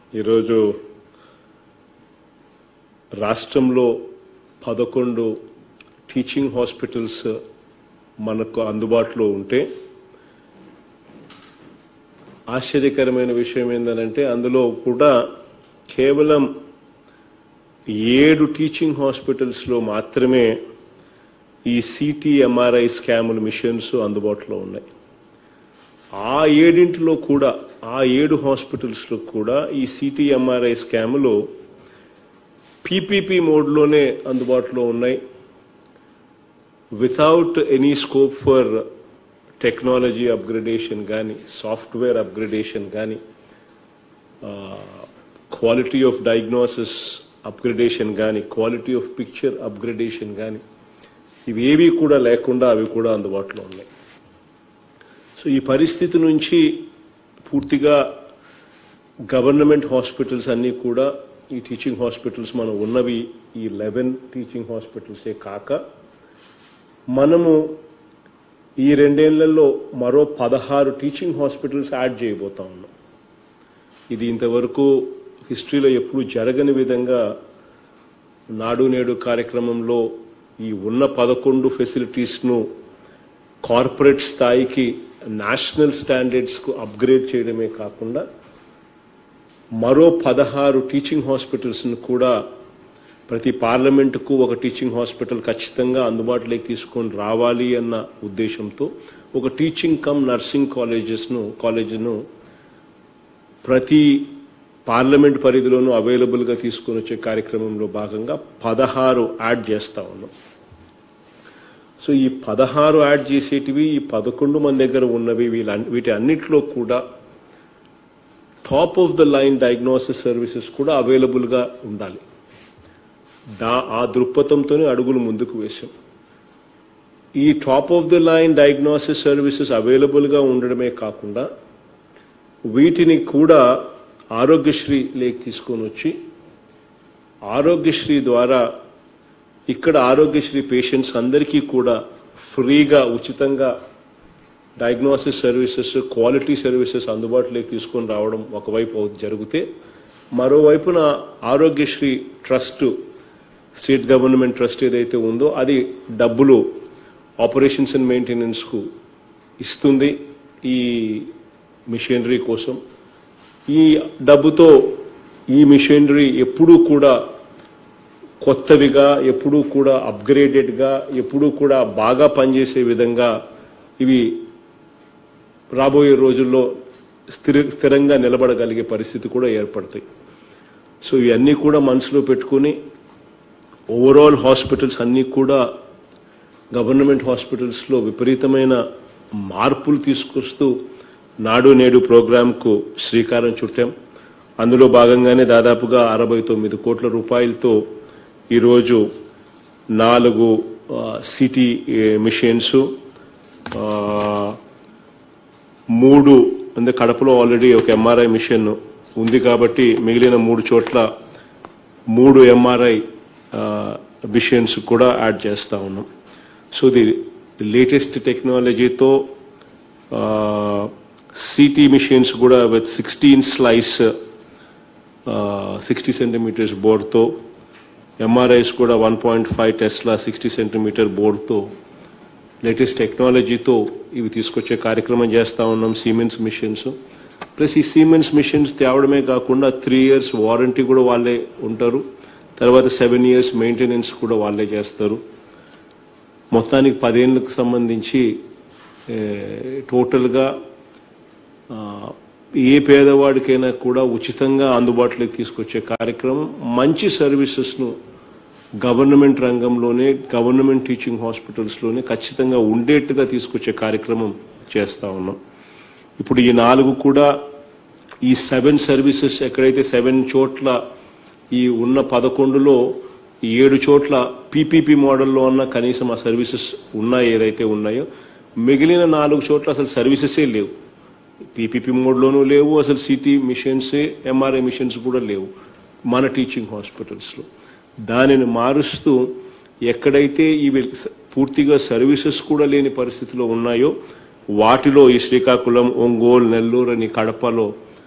ఈరోజు రాష్ట్రంలో పదకొండు టీచింగ్ హాస్పిటల్స్ మనకు అందుబాటులో ఉంటే ఆశ్చర్యకరమైన విషయం ఏంటంటే అందులో కూడా కేవలం ఏడు టీచింగ్ హాస్పిటల్స్లో మాత్రమే ఈ సిటీ ఎంఆర్ఐ స్కాముల మిషన్స్ అందుబాటులో ఉన్నాయి ఆ ఏడింటిలో కూడా ఆ ఏడు హాస్పిటల్స్లో కూడా ఈ సిటీ ఎంఆర్ఐ స్కాములు పీపీపీ మోడ్లోనే అందుబాటులో ఉన్నాయి without any scope for technology upgradation కానీ సాఫ్ట్వేర్ అప్గ్రేడేషన్ కానీ క్వాలిటీ ఆఫ్ డయాగ్నోసిస్ అప్గ్రేడేషన్ కానీ క్వాలిటీ ఆఫ్ పిక్చర్ అప్గ్రేడేషన్ కానీ ఇవేవి కూడా లేకుండా అవి కూడా అందుబాటులో ఉన్నాయి సో ఈ పరిస్థితి నుంచి పూర్తిగా గవర్నమెంట్ హాస్పిటల్స్ అన్నీ కూడా ఈ టీచింగ్ హాస్పిటల్స్ మనం ఉన్నవి ఈ లెవెన్ టీచింగ్ హాస్పిటల్సే కాక మనము ఈ రెండేళ్లలో మరో పదహారు టీచింగ్ హాస్పిటల్స్ యాడ్ చేయబోతా ఉన్నాం ఇది ఇంతవరకు హిస్టరీలో ఎప్పుడు జరగని విధంగా నాడు నేడు కార్యక్రమంలో ఈ ఉన్న పదకొండు ఫెసిలిటీస్ను కార్పొరేట్ స్థాయికి నేషనల్ స్టాండర్డ్స్కు అప్గ్రేడ్ చేయడమే కాకుండా మరో పదహారు టీచింగ్ హాస్పిటల్స్ను కూడా ప్రతి పార్లమెంటుకు ఒక టీచింగ్ హాస్పిటల్ ఖచ్చితంగా అందుబాటులోకి తీసుకొని రావాలి అన్న ఉద్దేశంతో ఒక టీచింగ్ కమ్ నర్సింగ్ కాలేజెస్ను కాలేజీను ప్రతి పార్లమెంట్ పరిధిలోనూ అవైలబుల్గా తీసుకొని వచ్చే కార్యక్రమంలో భాగంగా పదహారు యాడ్ చేస్తా ఉన్నాం సో ఈ పదహారు యాడ్ చేసేటివి ఈ పదకొండు మన దగ్గర ఉన్నవి వీళ్ళ వీటి అన్నిట్లో కూడా top of the line diagnosis services కూడా అవైలబుల్గా ఉండాలి దా ఆ దృక్పథంతోనే అడుగులు ముందుకు వేశాం ఈ top of the line diagnosis services అవైలబుల్గా ఉండడమే కాకుండా వీటిని కూడా ఆరోగ్యశ్రీ లేక్ తీసుకొని వచ్చి ఆరోగ్యశ్రీ ద్వారా ఇక్కడ ఆరోగ్యశ్రీ పేషెంట్స్ అందరికీ కూడా ఫ్రీగా ఉచితంగా డయాగ్నోసిస్ సర్వీసెస్ క్వాలిటీ సర్వీసెస్ అందుబాటులోకి తీసుకొని రావడం ఒకవైపు జరిగితే మరోవైపున Aarogyasri trust state government trust ఏదైతే ఉందో అది డబ్బులు ఆపరేషన్స్ అండ్ మెయింటెనెన్స్కు ఇస్తుంది ఈ మిషనరీ కోసం ఈ డబ్బుతో ఈ మిషనరీ ఎప్పుడూ కూడా కొత్తవిగా ఎప్పుడూ కూడా అప్గ్రేడెడ్గా ఎప్పుడూ కూడా బాగా పనిచేసే విధంగా ఇవి రాబోయే రోజుల్లో స్థిర స్థిరంగా నిలబడగలిగే పరిస్థితి కూడా ఏర్పడతాయి సో ఇవన్నీ కూడా మనసులో పెట్టుకుని ఓవరాల్ హాస్పిటల్స్ అన్నీ కూడా గవర్నమెంట్ హాస్పిటల్స్లో విపరీతమైన మార్పులు తీసుకొస్తూ నాడు నేడు ప్రోగ్రాంకు శ్రీకారం చుట్టాం అందులో భాగంగానే దాదాపుగా అరవై తొమ్మిది కోట్ల రూపాయలతో ఈరోజు నాలుగు సిటీ మిషన్స్ మూడు అంటే కడపలో ఆల్రెడీ ఒక ఎంఆర్ఐ మిషన్ ఉంది కాబట్టి మిగిలిన మూడు చోట్ల మూడు ఎంఆర్ఐ మిషన్స్ కూడా యాడ్ చేస్తా ఉన్నాం సో ది లేటెస్ట్ టెక్నాలజీతో సిటీ మిషన్స్ కూడా with sixteen slice sixty centimetres బోర్డ్తో ఎంఆర్ఐస్ కూడా one point five tesla sixty centimetre బోర్డ్తో లేటెస్ట్ టెక్నాలజీతో ఇవి తీసుకొచ్చే కార్యక్రమం చేస్తూ ఉన్నాం సీమెన్స్ మిషన్స్ ప్లస్ ఈ సీమెన్స్ మిషన్స్ తేవడమే కాకుండా త్రీ ఇయర్స్ వారంటీ కూడా వాళ్ళే ఉంటారు తర్వాత సెవెన్ ఇయర్స్ మెయింటెనెన్స్ కూడా వాళ్ళే చేస్తారు మొత్తానికి పదేళ్ళకు సంబంధించి టోటల్గా ఏ పేదవాడికైనా కూడా ఉచితంగా అందుబాటులోకి తీసుకొచ్చే కార్యక్రమం మంచి సర్వీసెస్ను గవర్నమెంట్ రంగంలోనే గవర్నమెంట్ టీచింగ్ హాస్పిటల్స్లోనే ఖచ్చితంగా ఉండేట్టుగా తీసుకొచ్చే కార్యక్రమం చేస్తా ఉన్నాం ఇప్పుడు ఈ నాలుగు కూడా ఈ సెవెన్ సర్వీసెస్ ఎక్కడైతే సెవెన్ చోట్ల ఈ ఉన్న పదకొండులో ఏడు చోట్ల పీపీపీ మోడల్లో ఉన్న కనీసం ఆ సర్వీసెస్ ఉన్నాయి ఏదైతే ఉన్నాయో మిగిలిన నాలుగు చోట్ల అసలు సర్వీసెసే లేవు పీపీపీ మోడ్లోనూ లేవు అసలు సిటీ మిషన్సే ఎంఆర్ఐ మిషన్స్ కూడా లేవు మన టీచింగ్ హాస్పిటల్స్లో దానిని మారుస్తూ ఎక్కడైతే ఇవి పూర్తిగా సర్వీసెస్ కూడా లేని పరిస్థితిలో ఉన్నాయో వాటిలో ఈ శ్రీకాకుళం ఒంగోలు నెల్లూరు అని కడపలో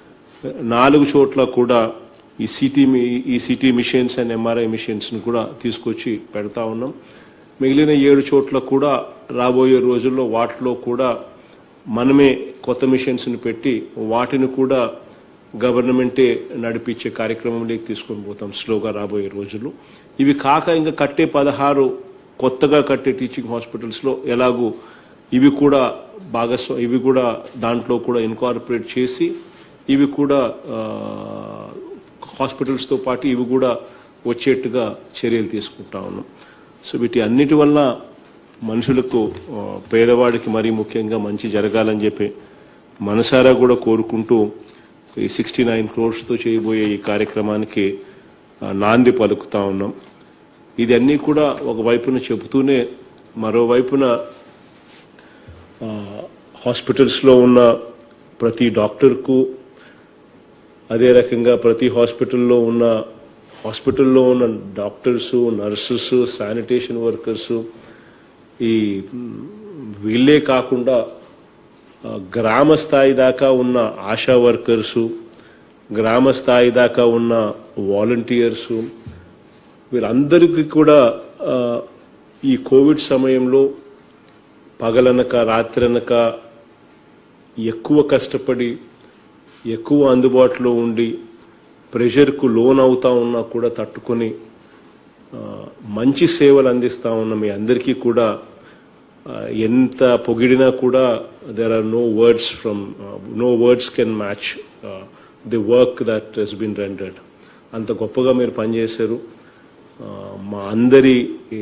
నాలుగు చోట్ల కూడా ఈ సిటీ ఈ సిటీ మిషన్స్ అండ్ ఎంఆర్ఐ మిషన్స్ని కూడా తీసుకొచ్చి పెడతా ఉన్నాం మిగిలిన ఏడు చోట్ల కూడా రాబోయే రోజుల్లో వాటిలో కూడా మనమే కొత్త మిషన్స్ని పెట్టి వాటిని కూడా గవర్నమెంటే నడిపించే కార్యక్రమంలోకి తీసుకొని పోతాం స్లోగా రాబోయే రోజుల్లో ఇవి కాక ఇంకా కట్టే పదహారు కొత్తగా కట్టే టీచింగ్ హాస్పిటల్స్లో ఎలాగూ ఇవి కూడా భాగస్వా ఇవి కూడా దాంట్లో కూడా ఇన్కార్పొరేట్ చేసి ఇవి కూడా ఆ, హాస్పిటల్స్తో పాటు ఇవి కూడా వచ్చేట్టుగా చర్యలు తీసుకుంటా ఉన్నాం సో వీటి అన్నిటి వల్ల మనుషులకు ఆ, పేదవాడికి మరీ ముఖ్యంగా మంచి జరగాలని చెప్పి మనసారా కూడా కోరుకుంటూ ఈ సిక్స్టీ నైన్ క్రోర్స్తో చేయబోయే ఈ కార్యక్రమానికి ఆ, నాంది పలుకుతా ఉన్నాం ఇది అన్నీ కూడా ఒక వైపున చెబుతూనే మరోవైపున ఆ, హాస్పిటల్స్లో ఉన్న ప్రతి డాక్టర్కు అదే రకంగా ప్రతి హాస్పిటల్లో ఉన్న హాస్పిటల్లో ఉన్న డాక్టర్స్ నర్సెస్ శానిటేషన్ వర్కర్స్ ఈ మ్, వీళ్ళే కాకుండా ఆ, గ్రామ స్థాయి దాకా ఉన్న ఆశా వర్కర్సు గ్రామ స్థాయి దాకా ఉన్న వాలంటీర్సు వీళ్ళందరికీ కూడా ఆ, ఈ కోవిడ్ సమయంలో పగలనక రాత్రనక ఎక్కువ కష్టపడి ఎక్కువ అందుబాటులో ఉండి ప్రెషర్కు లోన్ అవుతా ఉన్నా కూడా తట్టుకొని ఆ, మంచి సేవలు అందిస్తా ఉన్న మీ అందరికీ కూడా ఆ, ఎంత పొగిడినా కూడా there are no words from no words can match the work that he's been rendered అంత గొప్పగా మీరు పనిచేశారు ఆ, మా అందరి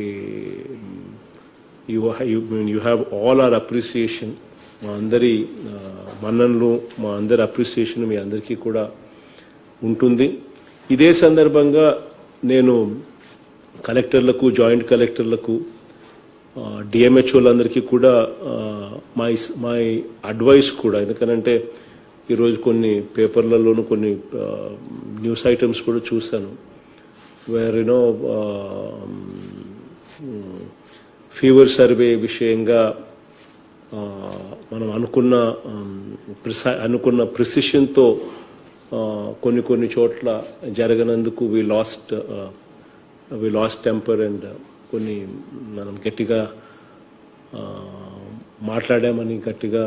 you you have all our appreciation మా అందరి ఆ, మన్ననలు మా అందరి అప్రిసియేషన్ మీ అందరికీ కూడా ఉంటుంది ఇదే సందర్భంగా నేను కలెక్టర్లకు జాయింట్ కలెక్టర్లకు డిఎంహెచ్ఓలందరికీ కూడా మై మై అడ్వైస్ కూడా ఎందుకనంటే ఈరోజు కొన్ని పేపర్లలోనూ కొన్ని న్యూస్ ఐటమ్స్ కూడా చూశాను వేర్ యునో ఫీవర్ సర్వే విషయంగా ఆ, మనం అనుకున్న ప్రిస అనుకున్న ప్రిసిషన్తో కొన్ని కొన్ని చోట్ల జరగనందుకు we lost we lost temper and కొన్ని మనం గట్టిగా ఆ, మాట్లాడామని గట్టిగా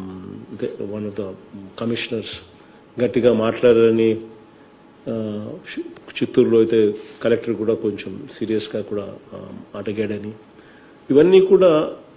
వన్ ఆఫ్ ద కమిషనర్స్ గట్టిగా మాట్లాడారని ఆ, చి- చిత్తూరులో అయితే కలెక్టర్ కూడా కొంచెం సీరియస్గా కూడా ఆ, అడిగాడని ఇవన్నీ కూడా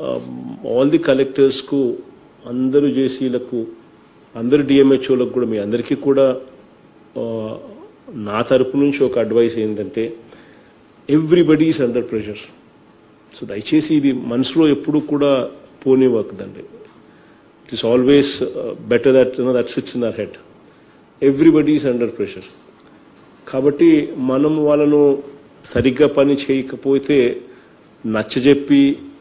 ఆల్ ది కలెక్టర్స్కు అందరు జేసీలకు అందరు డిఎంహెచ్ఓలకు కూడా మీ అందరికీ కూడా ఆ, నా తరపు నుంచి ఒక అడ్వైస్ ఏంటంటే everybody is under pressure so దయచేసి ఇది మనసులో ఎప్పుడు కూడా పోనివ్వకదండి it is always better that that sits in our head everybody is under pressure కాబట్టి మనం వాళ్ళను సరిగ్గా పని చేయకపోతే నచ్చజెప్పి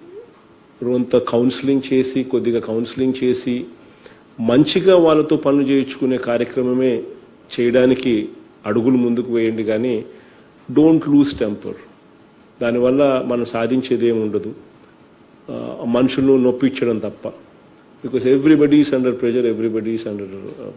కొంత కౌన్సిలింగ్ చేసి కొద్దిగా కౌన్సిలింగ్ చేసి మంచిగా వాళ్ళతో పనులు చేయించుకునే కార్యక్రమమే చేయడానికి అడుగులు ముందుకు వేయండి కానీ డోంట్ లూజ్ టెంపర్ దానివల్ల మనం సాధించేది ఏమి ఉండదు ఆ, మనుషులను నొప్పించడం తప్ప because everybody is under pressure everybody is under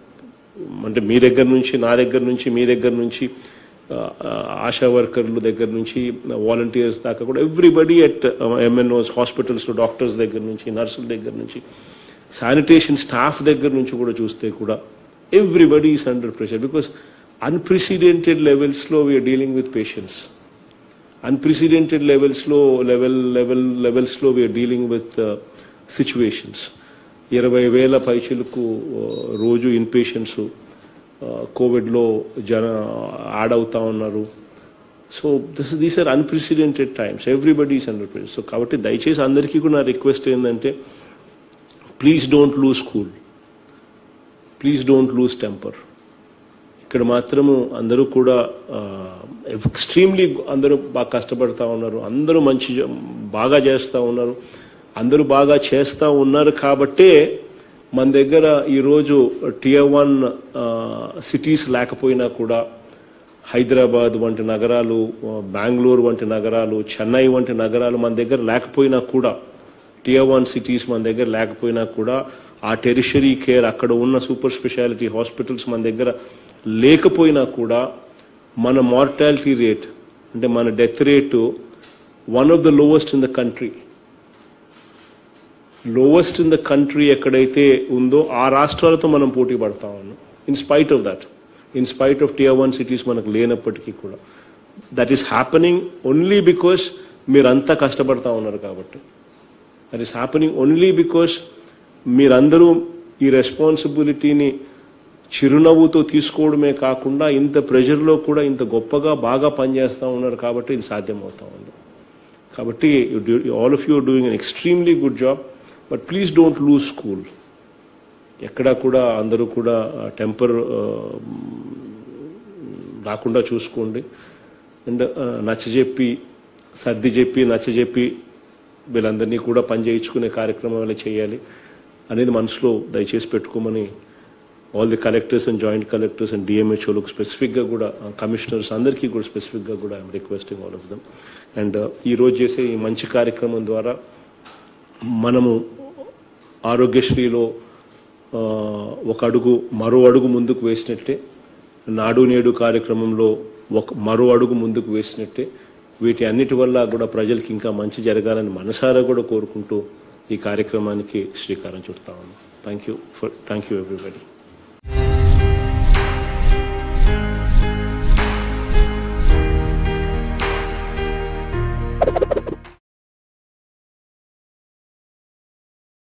అంటే మీ దగ్గర నుంచి నా దగ్గర నుంచి మీ దగ్గర నుంచి ఆ, ఆ, ఆశా వర్కర్లు దగ్గర నుంచి వాలంటీర్స్ దాకా కూడా ఎవ్రీబడి అట్ ఎంఎన్ఓస్ హాస్పిటల్స్లో డాక్టర్స్ దగ్గర నుంచి నర్సుల దగ్గర నుంచి శానిటేషన్ స్టాఫ్ దగ్గర నుంచి కూడా చూస్తే కూడా everybody is under pressure because unprecedented లెవెల్స్లో we are dealing with patients unprecedented లెవెల్స్లో లెవెల్ లెవెల్ లెవెల్స్లో వీఆర్ డీలింగ్ విత్ సిచ్యువేషన్స్ ఇరవై వేల పైచులకు రోజు ఇన్ పేషెంట్స్ కోవిడ్లో జన యాడ్ అవుతా ఉన్నారు so this these are unprecedented times everybody is under pressure so కాబట్టి దయచేసి అందరికీ కూడా నా రిక్వెస్ట్ ఏంటంటే please don't lose cool please don't lose temper ఇక్కడ మాత్రము అందరూ కూడా ఎక్స్ట్రీమ్లీ అందరూ బాగా కష్టపడతా ఉన్నారు అందరూ మంచి జ- బాగా చేస్తూ ఉన్నారు అందరూ బాగా చేస్తూ ఉన్నారు కాబట్టే మన దగ్గర ఈరోజు టియర్ వన్ సిటీస్ లేకపోయినా కూడా హైదరాబాద్ వంటి నగరాలు ఆ, బెంగళూరు వంటి నగరాలు చెన్నై వంటి నగరాలు మన దగ్గర లేకపోయినా కూడా టియర్ వన్ సిటీస్ మన దగ్గర లేకపోయినా కూడా ఆ టెరిషరీ కేర్ అక్కడ ఉన్న సూపర్ స్పెషాలిటీ హాస్పిటల్స్ మన దగ్గర లేకపోయినా కూడా మన మార్టాలిటీ రేట్ అంటే మన death rate one of the lowest in the country lowest in the country ఎక్కడైతే ఉందో ఆ రాష్ట్రాలతో మనం పోటీ పడతా ఉన్నాం in spite of that in spite of tier one cities మనకు లేనప్పటికీ కూడా that is happening only because మీరంతా కష్టపడతా ఉన్నారు కాబట్టి that is happening only because మీరందరూ ఈ రెస్పాన్సిబిలిటీని చిరునవ్వుతో తీసుకోవడమే కాకుండా ఇంత ప్రెషర్లో కూడా ఇంత గొప్పగా బాగా పనిచేస్తూ ఉన్నారు కాబట్టి ఇది సాధ్యమవుతా ఉంది కాబట్టి all of you doing an extremely good job but please don't lose cool ఎక్కడా కూడా అందరూ కూడా టెంపర్ రాకుండా చూసుకోండి అండ్ నచ్చజెప్పి సర్ది చెప్పి నచ్చజెప్పి వీళ్ళందరినీ కూడా పని చేయించుకునే కార్యక్రమాలు చేయాలి అనేది మనసులో దయచేసి పెట్టుకోమని all the collectors and joint collectors and డిఎంహెచ్ఓలకు స్పెసిఫిక్గా కూడా కమిషనర్స్ అందరికీ కూడా స్పెసిఫిక్గా కూడా I'm requesting all of them and ఈ రోజు చేసే ఈ మంచి కార్యక్రమం ద్వారా మనము ఆరోగ్యశ్రీలో ఆ, ఒక అడుగు మరో అడుగు ముందుకు వేసినట్టే నాడు నేడు కార్యక్రమంలో ఒక మరో అడుగు ముందుకు వేసినట్టే వీటి అన్నిటి వల్ల కూడా ప్రజలకి ఇంకా మంచి జరగాలని మనసారా కూడా కోరుకుంటూ ఈ కార్యక్రమానికి శ్రీకారం చుడతా ఉన్నాం thank you for thank you everybody